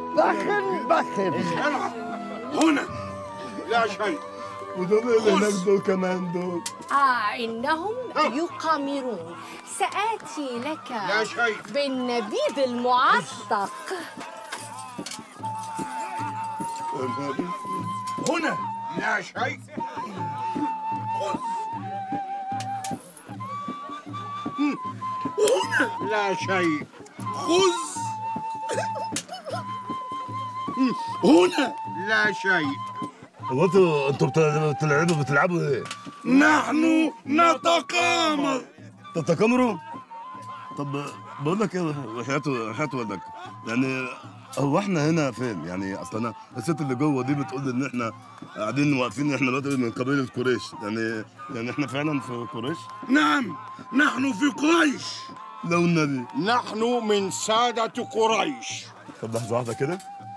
بخن بخن هنا لا شيء ودول اللي هناك دول كمان دول آه إنهم يقامرون سآتي لك لا شيء. بالنبيذ المعتق هنا لا شيء خذ مم. هنا لا شيء خذ مم. هنا لا شيء هو انتوا انتوا بت- بتلعبوا بتلعبوا ايه؟ نحن نتقامر تتكامروا؟ طب بقول لك ايه وحياته وحياة والدك يعني هو احنا هنا فين؟ يعني اصل انا الست اللي جوه دي بتقول ان احنا قاعدين واقفين احنا دلوقتي من قبيله قريش يعني يعني احنا فعلا في قريش؟ نعم نحن في قريش لو النبي نحن من سادة قريش طب لحظه واحده كده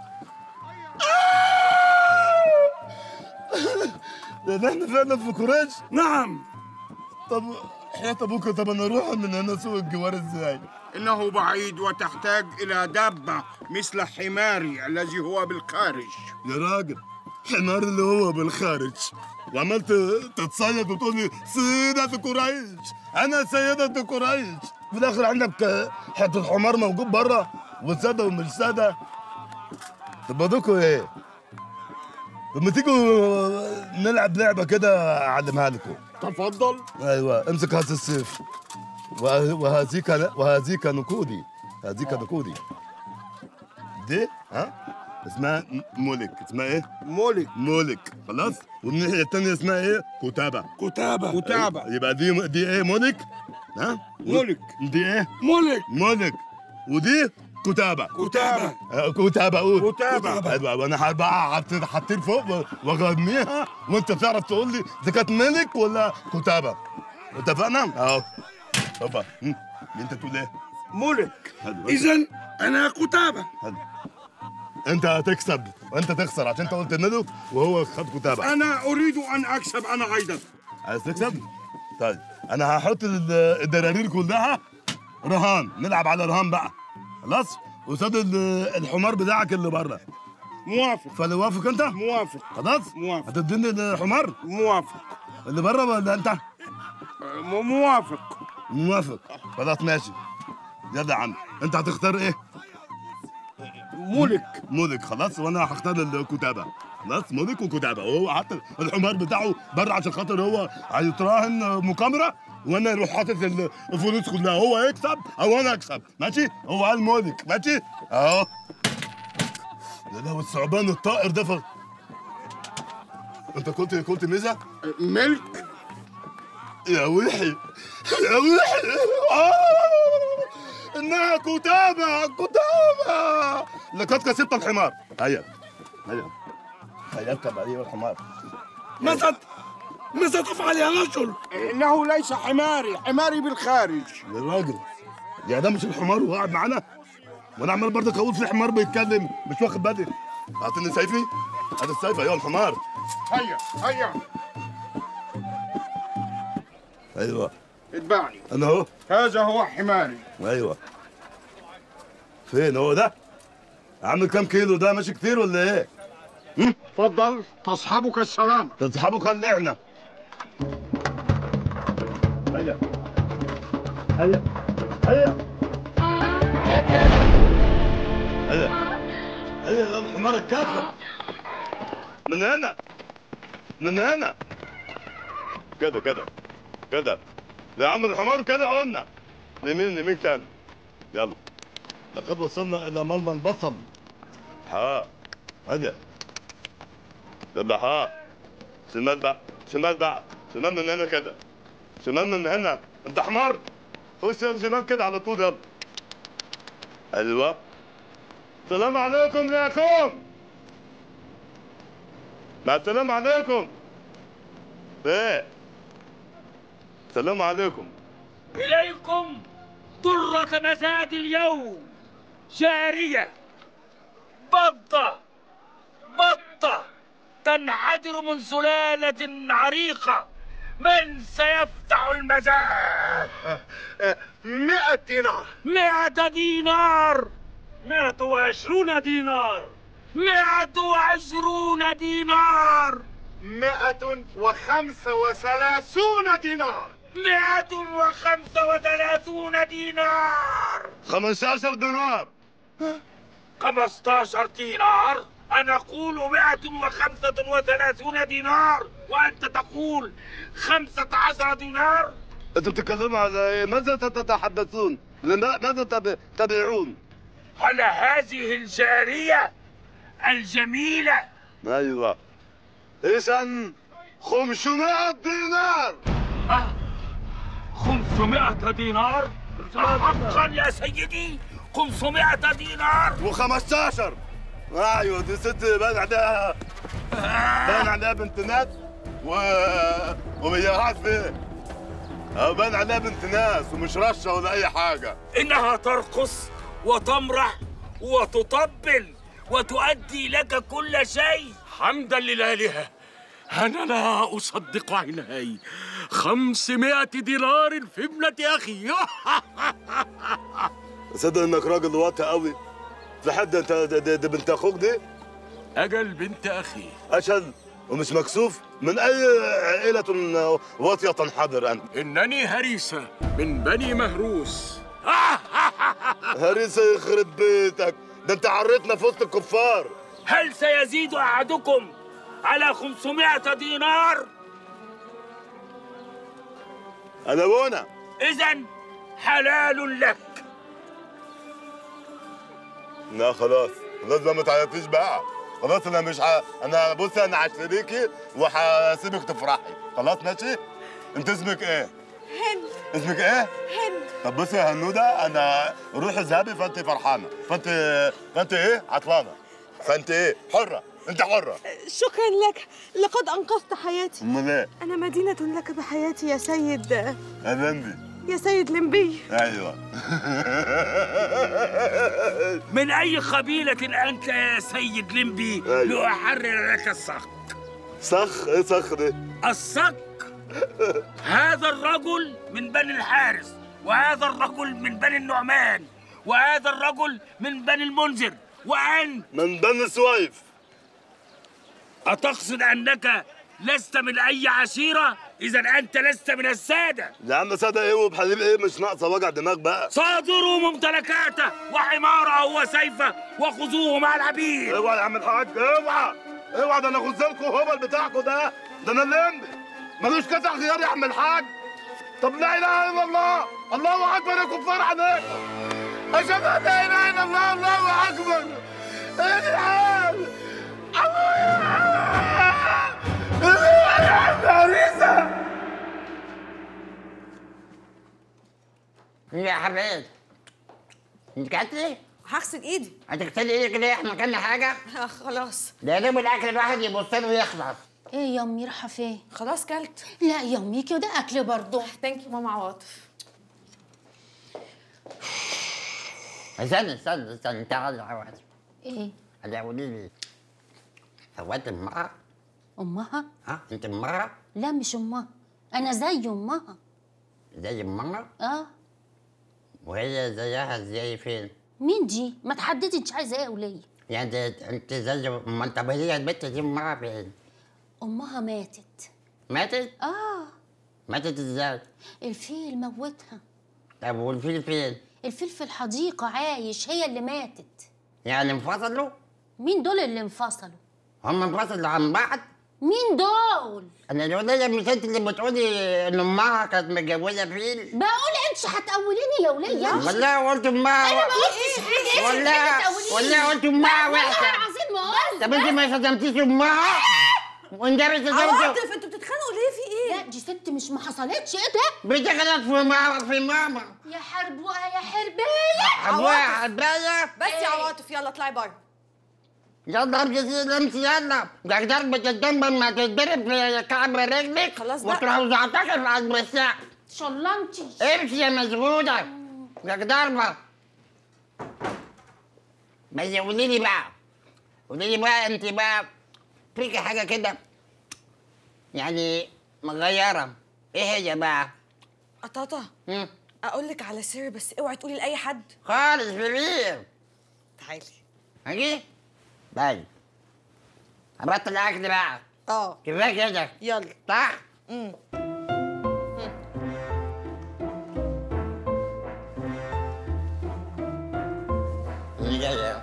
يعني احنا فعلا في قريش؟ نعم طب حياة ابوك طب انا اروح من هنا سوق الجوار ازاي؟ إنه بعيد وتحتاج إلى دابة مثل حماري الذي هو بالخارج يا راجل حمار اللي هو بالخارج وعملت تتصيد وتقول لي سيدة قريش أنا سيدة قريش في الآخر عندك حتة حمار موجود بره وسادة ومش سادة طب بدوكوا إيه؟ طب ما تيجوا نلعب لعبة كده أعلمها لكم تفضل أيوه امسك هذا السيف وه- وهذيك وهذيك نقودي هذيك نقودي دي ها اسمها م- ملك اسمها ايه؟ ملك ملك خلاص والناحية التانية اسمها ايه؟ كتابة كتابة كتابة يبقى دي دي ايه ملك؟ ها؟ ملك. دي ايه؟ ملك ملك ودي كتابة كتابة آه، كتابة قول كتابة. ايوه وانا هبقى حط- حاطين فوق و- واغنيها وانت تعرف تقول لي اذا كانت ملك ولا كتابة اتفقنا؟ اهو هوبا هم، انت تقول ايه؟ ملك حلو. إذا أنا كتابة حلو. انت هتكسب وانت تخسر عشان انت قلت ملك وهو خد كتابة أنا أريد أن أكسب أنا أيضا عايز تكسب؟ طيب انا هحط ال- الدرارير كلها رهان نلعب على رهان بقى خلاص قصاد ال- الحمار بتاعك اللي بره موافق فاللي وافق انت موافق خلاص موافق. هتديني الحمار موافق اللي بره ولا انت م- موافق موافق خلاص ماشي يلا يا عم انت هتختار ايه ملك ملك خلاص وانا هختار الكتابه خلاص ملك وكتابه وهو حتى الحمار بتاعه بره عشان خاطر هو هيتراهن مقامره وانا اروح حاطط الفلوس كلها هو يكسب او انا اكسب ماشي هو قال ملك ماشي اهو ده لو الثعبان الطائر ده ف... انت كنت كنت ميزه ملك يا وحي يا وحي آه! انها كتابة كتابة لقد كسبت الحمار هيا هيا هيا اركب عليه الحمار ماذا ماذا تفعل يا رجل؟ إنه ليس حماري حماري بالخارج يا راجل يا ده مش الحمار وهو قاعد معانا وانا عمال برضك اقول في حمار بيتكلم مش واخد بالي اعطيني سيفي هات السيف ايوه الحمار هيا هيا ايوه اتبعني انا اهو هذا هو حماري ايوه فين هو ده عامل كام كيلو ده ماشي كتير ولا ايه تفضل تصحبك السلامة تصحابه خلعنا هيا هيا هيا هيا هيا يا الحمار الكافر من هنا من هنا كده كده كده يا عم الحمار كده قلنا يمين يمين تاني يلا لقد وصلنا الى مرمى البصل ها هيا يلا ها شمال بقى شمال بقى شمال من هنا كده شمال من هنا انت حمار خش شمال كده على طول يلا ايوه السلام عليكم يا اخوان مع السلام عليكم ايه السلام عليكم إليكم ضرة مزاد اليوم جارية بطة بطة تنحدر من سلالة عريقة من سيفتح المزاد مئة دينار مئة دينار مئة وعشرون دينار مئة وعشرون دينار مئة وخمسة وثلاثون دينار مئة وخمسة وثلاثون دينار 15 دينار خمسة دينار أنا أقول مئة وخمسة وثلاثون دينار وأنت تقول خمسة عشر دينار انتوا بتتكلموا على ايه؟ ماذا تتحدثون؟ لما- ماذا تب- تبيعون؟ على هذه الجارية الجميلة ايوه اذا 500 دينار آه، خمسمائة دينار حقا يا سيدي خمسمائة دينار و15 ايوه دي ست بان عليها بان عليها بنت ناس و ومياهات فيه أو بان عليها بنت ناس ومش رشه ولا اي حاجه إنها ترقص وتمرح وتطبل وتؤدي لك كل شيء حمدا للآلهة أنا لا أصدق عيناي خمسمائة دينار في ابنة أخي صدق انك راجل واطي قوي في حد انت دي, دي, دي بنت اخوك دي أجل بنت أخي اشهد ومش مكسوف من اي عائله واطيه تنحدر انت إنني هريسة من بني مهروس هريسه يخرب بيتك ده انت عريتنا في وسط الكفار هل سيزيد أحدكم على خمسمائة دينار؟ انا بونا إذا حلال لك لا خلاص خلاص بقى ما تعيطيش بقى خلاص انا مش ح... انا بصي انا هشتريكي وهسيبك تفرحي خلاص ماشي انت اسمك ايه هند اسمك ايه هند طب بصي يا هنوده انا روحي اذهبي فانت فرحانه فانت فانت ايه عطلانه فانت ايه حره انت حره شكرا لك لقد أنقذت حياتي امال ايه أنا مدينة لك بحياتي يا سيد يا بنبي يا سيد لمبي ايوه من أي قبيلة أنت يا سيد لمبي أيوة. لأحرر لك الصق صخ ايه صخ ده الصق هذا الرجل من بني الحارس وهذا الرجل من بني النعمان وهذا الرجل من بني المنذر وأنت من بني سويف أتقصد أنك لست من أي عشيرة؟ إذا أنت لست من السادة يا عم سادة ايه وبحليب ايه مش ناقصه وجع دماغ بقى صادروا ممتلكاته وحماره وسيفه وخذوه مع العبيد اوعى يا عم الحاج اوعى اوعى ده انا غزلكوا هبل بتاعكوا ده ده انا الليمبي ملوش قطع غيار يا عم الحاج طب لا اله الا الله الله اكبر يا كفار عليكم اشهد ان لا اله الا الله الله اكبر ايه يا جدعان يا حبيبي انت كاتلي؟ هغسل إيدي هتغسلي ايدك ليه؟ احنا كلنا حاجه؟ آه خلاص ده يوم الاكل الواحد يبص له ويخلص ايه يا امي رايحه فين خلاص كلت لا يا امي كده اكل برضه ثانك يو ماما عواطف استنى استنى استنى تعالى عواد ايه هلا قولي لي هو انت امها؟ امها ها؟ انت امها؟ لا مش امها انا زي امها زي امها؟ اه وهي زيها زي فين؟ مين دي ما تحددي انت عايزه ايه وليه يعني انت انت زي ما انت هي البنت دي امها فين؟ امها ماتت ماتت؟ اه ماتت ازاي؟ الفيل موتها طب والفيل فين؟ الفيل في الحديقه عايش هي اللي ماتت يعني انفصلوا؟ مين دول اللي انفصلوا هم انفصلوا عن بعض؟ مين دول انا الولية مش انت اللي بتقولي ان امها كانت متجوزة فيل؟ بقول انت هتقوليني يا وليه والله قلت امها انا ما قلتش حاجه ايه والله والله قلت امها والله وحشه العظيم ما قلت طب انت ما شتمتيش امها والنبي شتمت عواطف انتوا بتتخانقوا ليه في ايه؟ لا دي ست مش ما حصلتش ايه ده بتغلط في ماما في ماما يا حربوقه يا حربيه ابويا حبايه بس يا عواطف يلا اطلعي بره يلا امشي امشي يلا ده ضربة الجنب ما تتضرب في كعب رجلك خلاص بقى. وتروح زعتك على البساع شلنتي امشي يا مشغولة ده ضربة بس قولي لي بقى قولي لي بقى انت بقى فيكي حاجة كده يعني مغيرة ايه هي بقى؟ قطاطة مم. اقول لك على سر بس اوعي تقولي لاي حد خالص كبير تعالي هاجي طيب هبطل اكل بقى اه كفايه كده يلا صح امم اللي جاي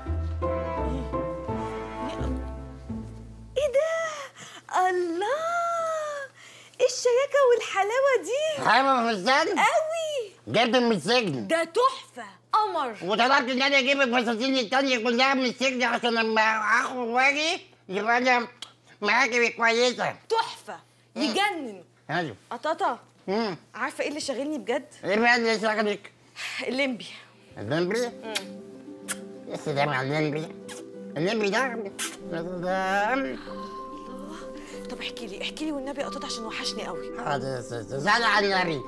ايه ده الله ايه الشياكه والحلاوه دي حاجه في السجن قوي جبت من السجن ده تحفه قمر وطلبت ان انا اجيب الفساتين التانية كلها من السجن عشان لما اخرج واجي يبقى انا معاكي كويسه تحفه يجنن حلو قطاطا امم عارفه ايه اللي شاغلني بجد ايه بقى اللي شغلك؟ الليمبي الليمبي؟ يا سلام على الليمبي الليمبي ده ده طب احكي لي احكي لي والنبي قطاطا عشان وحشني قوي هذا زعل على النبي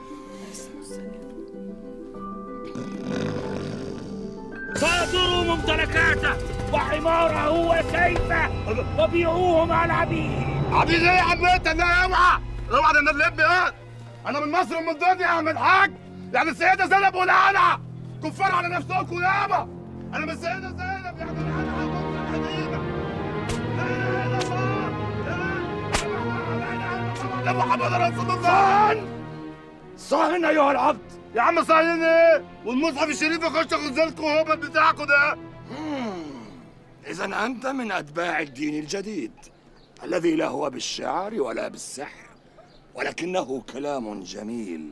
صادروا ممتلكاته وحماره وسيفه وبيعوه مع العبيد عبيد ايه يا عم انت لا اوعى اوعى ده انا اللب ايه انا من مصر ومن الدنيا يا عم الحاج يعني السيده زينب ولا انا كفار على نفسكم يابا انا من السيده زينب يعني انا هكون القديمه لا اله الا الله لا اله الا الله محمد رسول الله صاهن ايها العبد يا عم صاهن ايه والمصحف الشريف يخش غزالكم هو بتاعكم ده إذا أنت من أتباع الدين الجديد الذي لا هو بالشعر ولا بالسحر ولكنه كلام جميل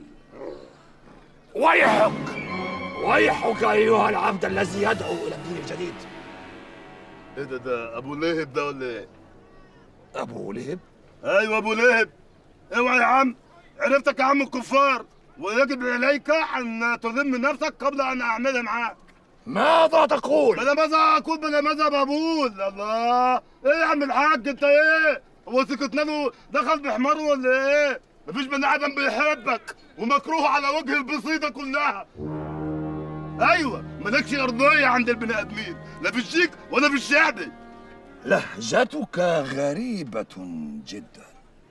ويحك ويحك أيها العبد الذي يدعو إلى الدين الجديد ايه ده ده ابو لهب ده ولا ايه؟ أبو لهب ايوه ابو لهب اوعى يا عم عرفتك يا عم الكفار ويجب عليك ان تذم نفسك قبل ان اعملها معاك ماذا تقول؟ بلا ماذا اقول بلا ماذا بقول الله ايه يا عم الحاج انت ايه هو سكتنا له دخل بحماره ولا ايه مفيش بني ادم بيحبك ومكروه على وجه البسيطه كلها ايوه مالكش ارضيه عند البني ادمين لا في الشيك ولا في الشعبي لهجتك غريبة جدا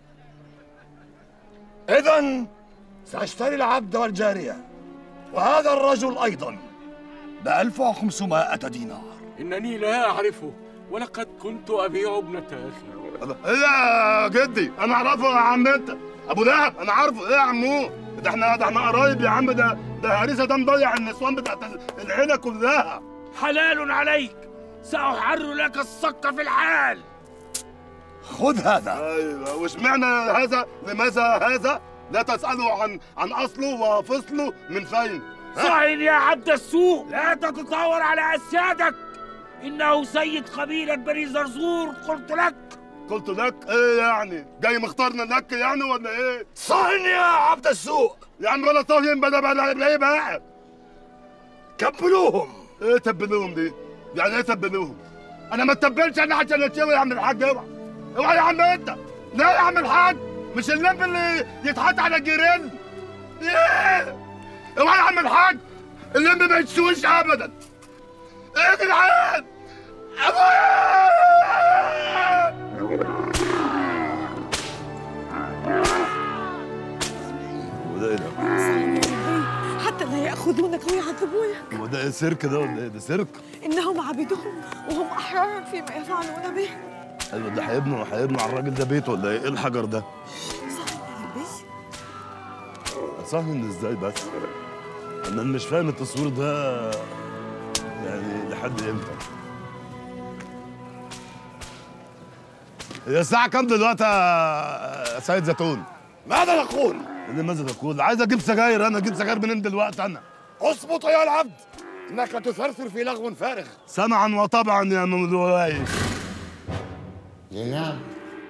إذا سأشتري العبد والجارية وهذا الرجل أيضا بألف وخمسمائة دينار إنني لا أعرفه ولقد كنت أبيع ابنة أخي الله. ايه يا جدي انا اعرفه يا عم انت ابو لهب انا عارفه ايه يا عمو ده احنا ده احنا قرايب يا عم ده ده هريسه ده مضيع النسوان بتاعت العيله كلها حلال عليك سأحر لك الصك في الحال خذ هذا ايوه واشمعنى هذا لماذا هذا لا تساله عن عن اصله وفصله من فين صاين يا عبد السوق لا تتطاول على أسيادك إنه سيد قبيلة بني زرزور قلت لك قلت لك ايه يعني جاي مختارنا لك يعني ولا ايه صهن يا عبد السوق يا عم ولا طاهين بلا بلا بلا ايه بقى كبلوهم ايه تبلوهم دي يعني ايه تبلوهم انا ما اتبلش انا عشان اتشوي يا عم الحاج اوعى اوعى يا عم انت لا يا عم الحاج مش اللب اللي يتحط على الجريل ايه اوعى يا عم الحاج اللب ما يتسويش ابدا ايه يا جدعان ابويا وده ايه ده؟ حتى لا ياخذونك ويعذبونك هو ده ايه سيرك ده ولا ايه؟ ده سيرك؟ انهم عبيدهم وهم احرار فيما يفعلون به ايوه ده هيبنوا هيبنوا على الراجل ده بيت ولا ايه؟ ايه الحجر ده؟ صهن ازاي بس؟ انا مش فاهم التصوير ده يعني لحد امتى؟ هي الساعة كام دلوقتي يا سيد زيتون؟ ماذا تقول؟ اللي ماذا تقول؟ عايز اجيب سجاير انا اجيب سجاير منين دلوقتي انا؟ اصمت أيها العبد إنك تثرثر في لغو فارغ سمعا وطبعا يا مولاي زينب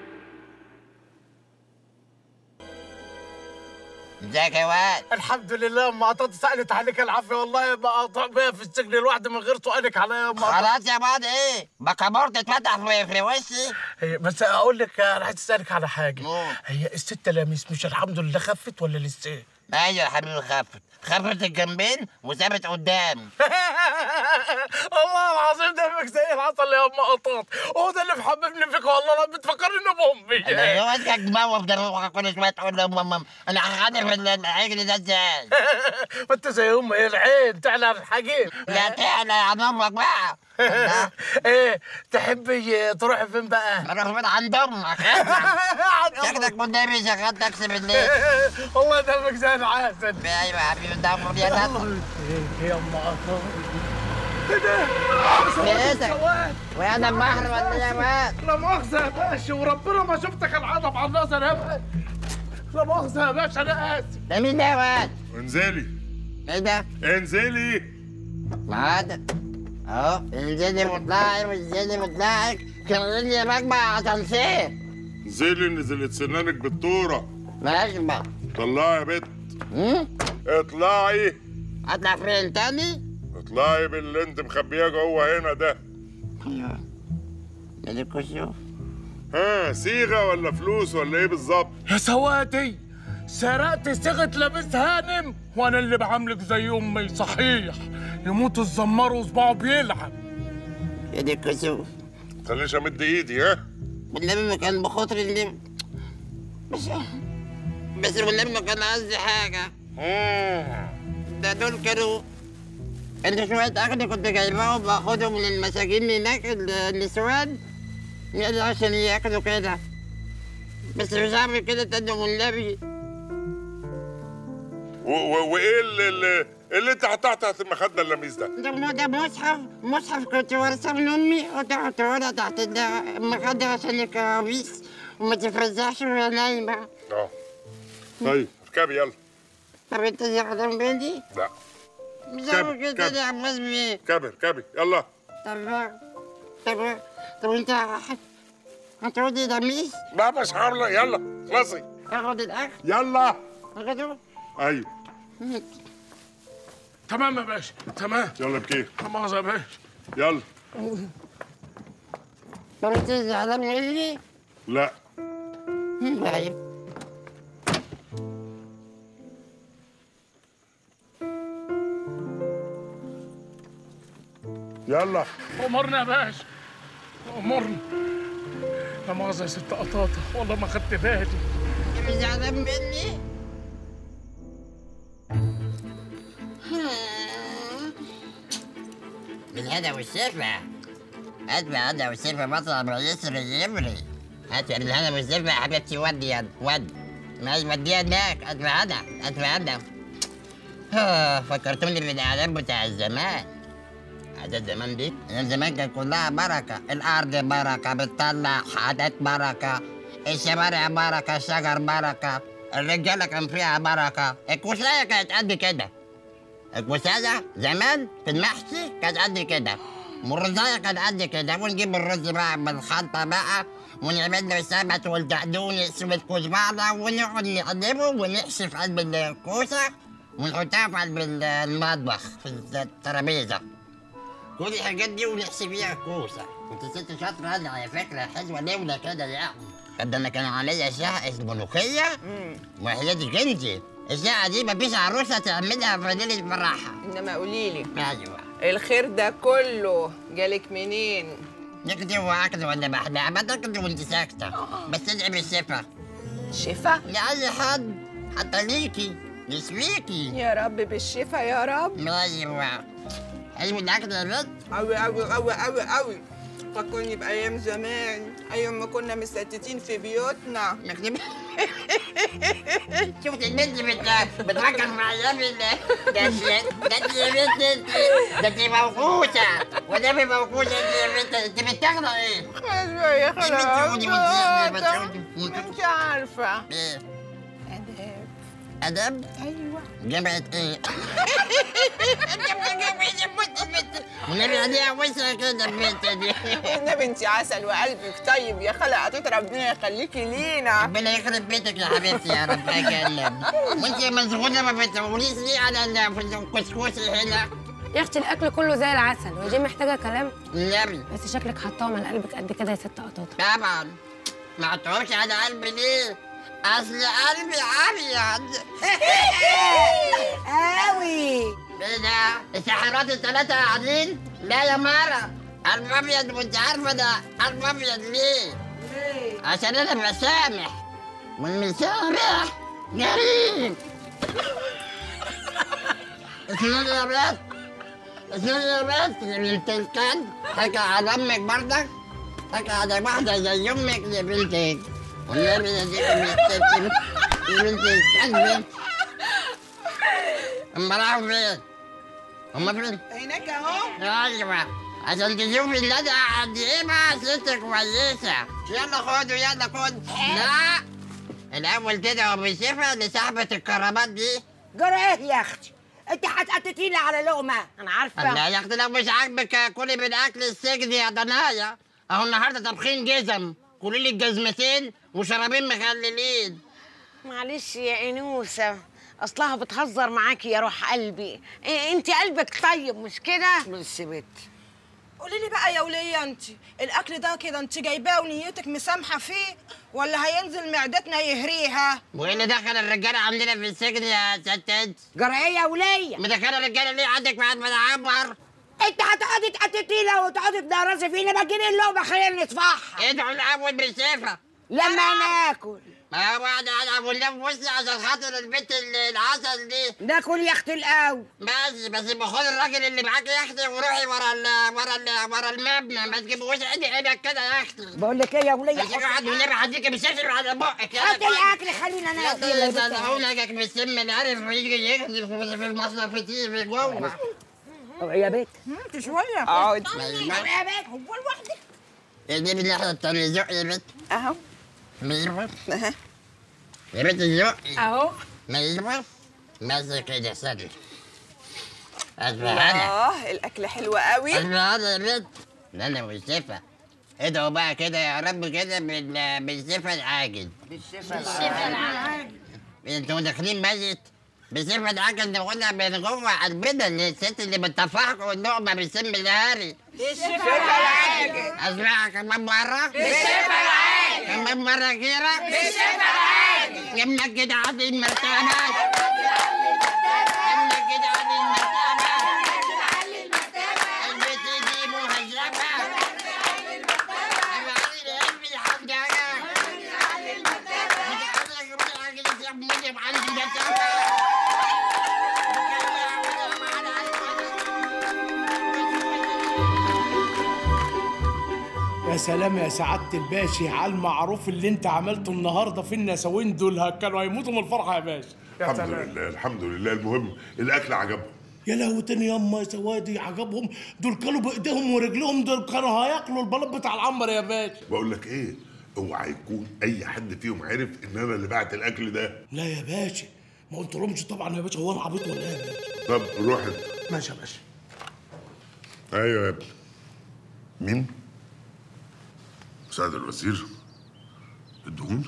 ازيك يا واد الحمد لله ام عطاط سالت عليك العافيه والله ما قطع بيا في السجن لوحدي من غير سؤالك عليا يا ام عطاط خلاص يا واد ايه بكابورت اتفتح في, في وشي هي بس اقول لك انا عايز اسالك على حاجه مم. هي الست لميس مش الحمد لله خفت ولا لسه ايوه يا حبيبي خفت خفت الجنبين وثابت قدام والله العظيم ده دمك زي العسل يا ام قطاط هو ده اللي محببني فيك والله انا بتفكرني بامي انا واسك تموت ده كل شويه تقول لهم انا هخاطر في العجل ده ازاي ما انت زي ام ايه العين تعلى الحقيق لا تعلى يا امك بقى ايه تحبي تروحي فين بقى؟ اروح فين عند امك شكلك قدامي شغال تاكسي بالليل والله دمك زي العسل ايوه يا حبيبي ده امر يا ناس يا ام قطاط بيتك وانا بحر ولا يا مان لا مؤاخذة يا باشا وربنا ما شفتك العضب على النظر يا باشا لا مؤاخذة يا باشا أنا آسف ده مين ده يا واد؟ انزلي ايه ده؟ انزلي ما هذا اهو انزلي واطلعي وانزلي واطلعي كلمني مجمع اسانسير انزلي نزلت سنانك بالطورة ماشي بقى طلعي يا بت هم؟ اطلعي اطلع فين تاني؟ اطلعي باللي انت مخبياه جوه هنا ده ايوه مالك شوف ها صيغة ولا فلوس ولا ايه بالظبط يا سواتي سرقت صيغة لابس هانم وانا اللي بعاملك زي امي صحيح يموت الزمار وصباعه بيلعب مالك شوف خلينيش امد ايدي ها والنبي ما كان بخاطري اللي بس بس والنبي ما كان قصدي حاجة ده دول كانوا انت شوية أكل كنت جايباهم باخدهم من المساجين هناك ال- النسوان يلا عشان ياكلوا كده بس مش هعمل كده تاني والنبي و- و- وايه اللي, اللي, اللي انت حطها تحت المخدة اللميس ده ده مو- ده مصحف مصحف كنت وارثه من أمي وتحت ورا تحت الد- المخدة عشان الكوابيس وما تفزعش وهي نايمة اه طيب اركبي يلا طب انت زعلان مني؟ لا مش كب- عارف كده كب. يا عباس بيه اركبي اركبي يلا طب طب طب انت هت- هتقعدي دميس لا مش عاملة يلا خلصي اخد الاكل يلا اخده ايوه تمام يا باشا تمام يلا بكير لا مؤاخذة يا باشا يلا طب انت زعلان مني؟ لا طيب يلا امرنا يا باشا امرنا لا مؤاخذة يا ست قطاطة والله ما خدت بالي انت مش زعلان مني؟ بالهنا والشفا هات بالهنا والشفا بطلع من يسري يمري هات بالهنا والشفا يا حبيبتي ودي يد ود ما وديها هناك هات بالهنا هات بالهنا آه، فكرتوني بالاعلام بتاع الزمان عادات زمان دي أيام زمان كان كلها بركة الأرض بركة بتطلع حاجات بركة الشوارع بركة الشجر بركة الرجالة كان فيها بركة الكوساية كانت قد كده الكوساية زمان في المحشي كانت قد كده والرزاية كانت قد كده ونجيب الرز بقى بالخلطة بقى ونعمل له السمك والدقدونس والكزبرة ونقعد نقلبه ونحشي في قلب الكوسة ونحطها في قلب المطبخ في الترابيزة كل الحاجات دي ونحشي فيها كوسة انت ست شاطرة هذه على فكرة حلوة لولة كده يعني قد انا كان عليا شقة اسمه ملوخية وحياة جنزي الشقة دي مفيش عروسة تعملها في ليلة فرحها انما قولي لي ايوه الخير ده كله جالك منين نكتب واكل ولا بحلى ما تكتب وانت ساكتة بس ادعي بالشفا شفا لأي حد حتى ليكي يسويكي يا رب بالشفا يا رب ايوه حلو الاكل يا بنت قوي قوي قوي قوي قوي فكرني بايام زمان ايام ما كنا مستتتين في بيوتنا نكتب شفت البنت بت- بتفكر في ايام ال- ده انت ده انت يا بنت انت ده انت موقوسة وده موقوسة انت يا بنت انت بتاخدي ايه؟ ايوه يا بنتي قولي خلاص بتزيد بتقولي انت عارفه ايه؟ اداب ادب؟ ايوه جامعة ايه؟ والنبي عليها وسع كده البنت دي النبي انت عسل وقلبك طيب يا خالة قطيت ربنا يخليكي لينا ربنا يخرب بيتك يا حبيبتي يا رب اجنب وانت يا مشغولة ما بتقوليش ليه على ال- في الكسكسي هنا يا اختي الاكل كله زي العسل ودي محتاجه كلام النبي بس شكلك حطاهم على قلبك قد كده يا ست قطاطه طبعا ما عطوهمش على قلبي ليه؟ اصل قلبي ابيض قوي ايه ده؟ الساحرات الثلاثة قاعدين؟ لا يا مارا قلب ابيض وانت عارفه ده قلب ابيض ليه؟ عشان انا بسامح والمسامح جريم اسمعني يا بنت اسمعني يا بنت يا بنت الكلب حكى على امك برضك حكى على واحده زي امك يا بنتك والنبي يا دي يا بنت يا بنت الكلب اما راحوا فين؟ هما فين؟ هناك اهو ايوه عشان تشوفي اللي انا قد ايه بقى ست كويسه يلا خدوا يلا خد لا الاول كده وبصفه لصاحبه الكرامات دي جرى ايه يا اختي انت هتقطتيني على لقمه انا عارفه لا يا اختي لو مش عاجبك كلي من اكل السجن يا ضنايا اهو النهارده طبخين جزم كلي لي الجزمتين وشرابين مخللين معلش يا انوسه اصلها بتهزر معاكي يا روح قلبي إيه انت قلبك طيب مش كده بس بت قولي لي بقى يا وليه انت الاكل ده كده انت جايباه ونيتك مسامحه فيه ولا هينزل معدتنا يهريها وايه اللي دخل الرجاله عندنا في السجن يا ستات جرى ايه يا وليه مدخل الرجاله ليه عندك بعد ما نعبر انت هتقعدي تقطتينا وتقعدي تدرسي فينا ما تجيني اللقمه خلينا نصفحها ادعوا الاول بالصفه لما ناكل ما هو انا انا والنبي بصي عشان خاطر البنت ال- العسل دي ناكل يا اختي الاول بس بس باخد الراجل اللي معاك يا اختي وروحي ورا ال ورا ال ورا المبنى ما تجيبوش عيني عينك كده يا اختي بقول لك ايه يا وليه يا واحد والنبي هديك بالسفر على بقك هات الاكل خلينا ناكل يا بنت. لك بالسم اللي عارف ويجي يغزل في في المصنع في في جوه يا بيت انت شويه اقعد يا بيت هو لوحدك دي من ناحية التانية زق يا بنت اهو ايوه يا بنت زق اهو ايوه بس كده سد اسمع انا اه الاكل حلو قوي اسمع انا يا بنت لا انا والشفا ادعوا بقى كده يا رب كده بال- بالشفا العاجل بالشفا العاجل انتوا داخلين ميت بصفة العجل نقولها من جوه قلبنا اللي الست اللي بتطفحكم اللقمة بالسم الهاري بالشفا العاجل اسمعها كمان مرة بالشفا العاجل كمان مرة كده بالشفا العاجل يمنا كده عادي المرتبة يمنا كده عادي المرتبة البيت دي مهذبة العادي قلبي الحمد يا سلام يا سعادة الباشا على المعروف اللي انت عملته النهارده في النسوين دول ها- كانوا هيموتوا من الفرحة يا باشا يا الحمد سلام لله الحمد لله المهم الاكل عجبهم يا لهوتني ياما يا سوادي عجبهم دول كانوا بايديهم ورجلهم دول كانوا هياكلوا البلط بتاع العنبر يا باشا بقول لك ايه اوعى يكون اي حد فيهم عرف ان انا اللي بعت الاكل ده لا يا باشا ما قلت لهمش طبعا يا باشا هو انا عبيط ولا ايه يا باشا طب روح انت ماشي يا باشا ايوه يا ابني مين؟ مساعد الوزير الدهون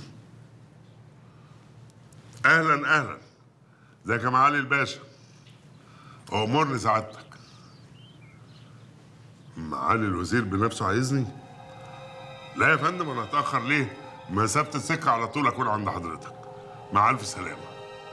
اهلا اهلا ازيك يا معالي الباشا امرني سعادتك معالي الوزير بنفسه عايزني لا يا فندم انا هتاخر ليه مسافه السكه على طول اكون عند حضرتك مع الف سلامه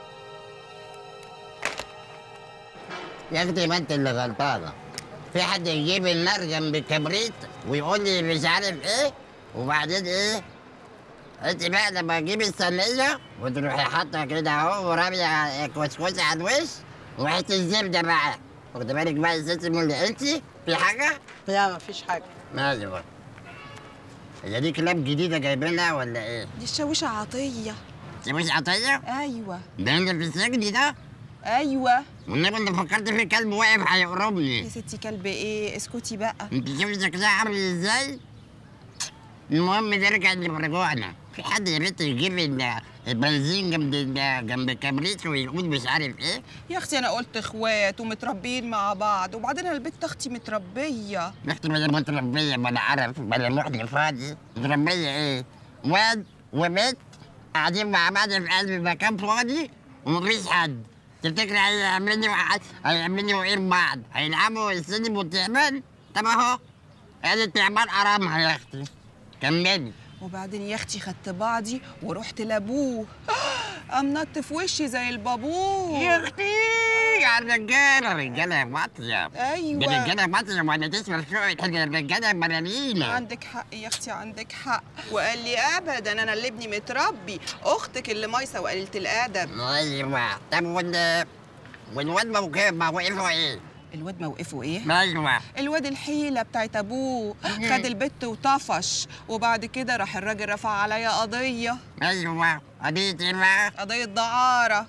يا اختي ما انت اللي غلطانه في حد يجيب النار جنب الكبريت ويقول لي مش عارف ايه وبعدين ايه انت بقى لما تجيب الصينيه وتروحي حاطه كده اهو وراميه كوسكوسه على الوش وحته الزبده بقى واخد بالك بقى يا ست اللي انت في حاجه؟ لا مفيش حاجه ايوه هي دي كلاب جديده جايبينها ولا ايه؟ دي الشاويشه عطيه دي مش عطيه؟ ايوه ده اللي في السجن ده؟ ايوه والنبي اللي فكرت في كلب واقف هيقربني يا ستي كلب ايه اسكتي بقى انت شوفي شكلها عامل ازاي المهم نرجع لمرجوعنا في حد يا بنت يجيب ال- البنزين جنب ال- جنب الكبريت ويقول مش عارف ايه يا اختي انا قلت اخوات ومتربيين مع بعض وبعدين انا البنت اختي متربيه رحت بدل ما متربيه بلا عرف بلا محن فاضي متربيه ايه واد وبنت قاعدين مع بعض في قلب مكان فاضي ومفيش حد تفتكر هيعملوا هيعملوا ايه بعض هيلعبوا السينما والتعبان طب اهو ادي التعبان قرامها يا اختي كملي وبعدين يا اختي خدت بعضي ورحت لابوه قام نط في وشي زي البابور يا اختي يا الرجاله رجاله واطيه أيوة. دي رجاله واطيه وانا تسمع شويه حاجه الرجاله ملالينا عندك حق يا اختي عندك حق وقال لي ابدا انا اللي ابني متربي اختك اللي مايسه وقليله الادب ايوه طب وال والواد موقف موقفه ايه؟ الواد موقفه ايه ايوه الواد الحيله بتاعت ابوه خد البت وطفش وبعد كده راح الراجل رفع عليا قضيه ايوه قضيه ايه بقى؟ قضيه دعاره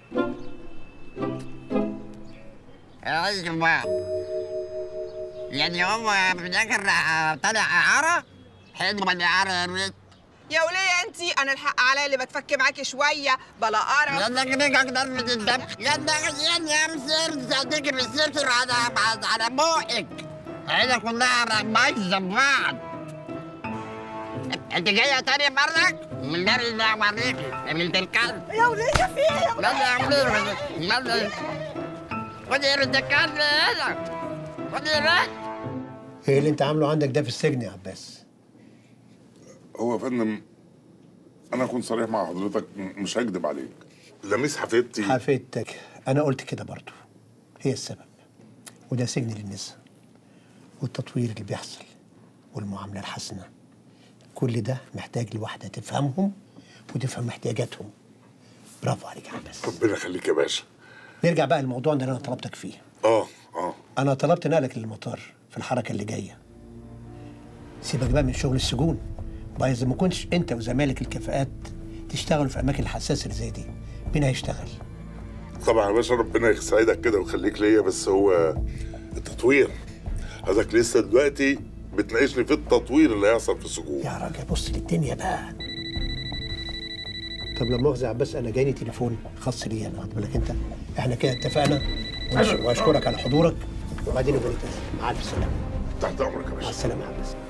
ايوه يعني هو في الاخر راح طلع اعاره حلوه الاعاره يا بنت يا وليه انتي انا الحق عليا اللي بتفك معاكي شويه بلا قرف يلا كده اقدر من الدم يلا يلا يا مسير صدقني بالسير على على بوقك عينك كلها بايظه ببعض انت جايه تاني مرة؟ من النبي اللي اوريكي يا بنت الكلب يا وليه في ايه يا يلا يا وليه يلا خدي يا بنت الكلب يلا خدي يا بنت ايه اللي انت عامله عندك ده في السجن يا عباس هو يا فندم انا اكون صريح مع حضرتك م- مش هكدب عليك لميس حفيدتي حفيدتك انا قلت كده برضو هي السبب وده سجن للنساء والتطوير اللي بيحصل والمعامله الحسنه كل ده محتاج لواحده تفهمهم وتفهم احتياجاتهم برافو عليك يا عباس ربنا يخليك يا باشا نرجع بقى للموضوع اللي انا طلبتك فيه اه اه انا طلبت نقلك للمطار في الحركه اللي جايه سيبك بقى من شغل السجون بقى اذا ما كنتش انت وزمالك الكفاءات تشتغلوا في اماكن الحساسه اللي زي دي مين هيشتغل طبعا يا باشا ربنا يسعدك كده ويخليك ليا بس هو التطوير حضرتك لسه دلوقتي بتناقشني في التطوير اللي هيحصل في السجون يا راجل بص للدنيا بقى طب لا مؤاخذه يا عباس انا جايني تليفون خاص ليا انا واخد بالك انت احنا كده اتفقنا وأش- واشكرك على حضورك وبعدين نبقى نتكلم مع الف سلامه تحت امرك يا مع باشا السلامه يا عباس